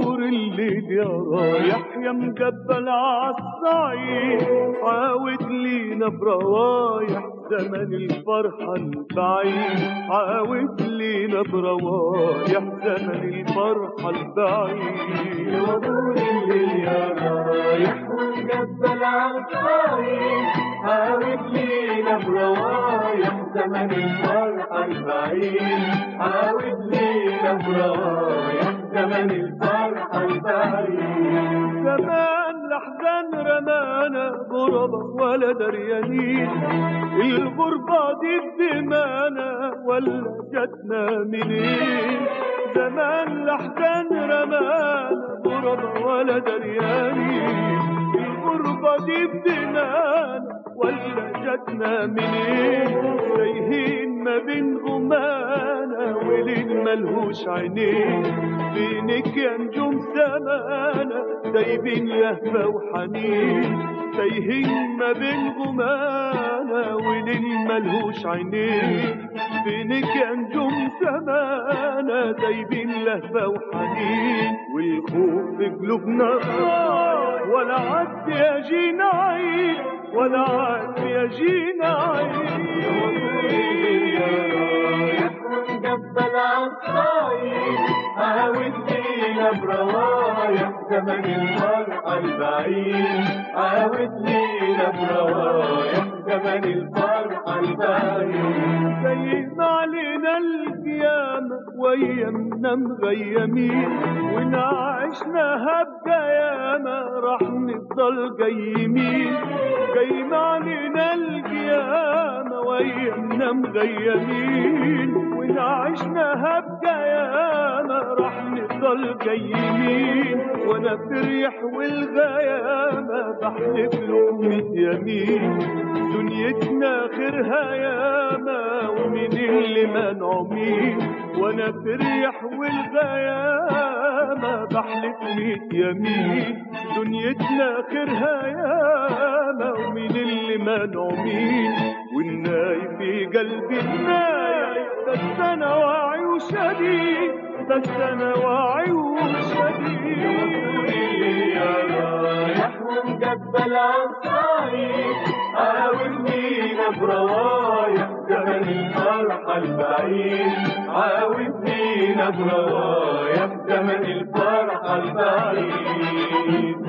طول الليل يا رايح يا مجبل عالصعيد عاود لينا بروايح زمن الفرحة البعيد عاود لينا بروايح زمن الفرحة البعيد يا طول الليل يا رايح ومجبل عالصعيد عاود لينا بروايح زمن الفرحة البعيد عاود لينا بروايح زمن الفرحة البعيد زمان الأحزان رمانا غربة ولا دريانين الغربة دي بدمانا ولا جاتنا منين زمان الأحزان رمانا غربة ولا دريانين الغربة دي بدمانا ولا جاتنا منين تايهين ما بين غمانا ولين ملهوش عينين فينك يا نجوم سمانا دايبين لهفة وحنين تايهين ما بين غمانا ولين ملهوش عينين فينك يا نجوم سمانا دايبين لهفة وحنين والخوف في قلوبنا رايح ولا عد يا جينا عيد ولا عد يا جينا عيد ومجبل عالصعيد عاود لينا بروايح زمن الفرحة البعيد عاود لينا بروايح زمن الفرحة البعيد زين علينا القيامة ويمنا مغيمين ونعشناها بقيامة راح نفضل قيمين قيم علينا القيامة ويمنا مغيمين ونعشناها بقيامة راح نفضل قيمين وانا فريح والغيامة بحلف لأمة يمين دنيتنا خيرها ياما ومن اللي منعومين وانا فريح والغيامة بحلف ميت يمين دنيتنا خيرها ياما ومن اللي منعومين والناي في قلبي الناي بس انا واعي وشديد بس انا واعي وشديد يا رايح ومجبل عالصعيد عاود لينا بروايح زمن الفرحة البعيد عاود لينا بروايح زمن الفرحة البعيد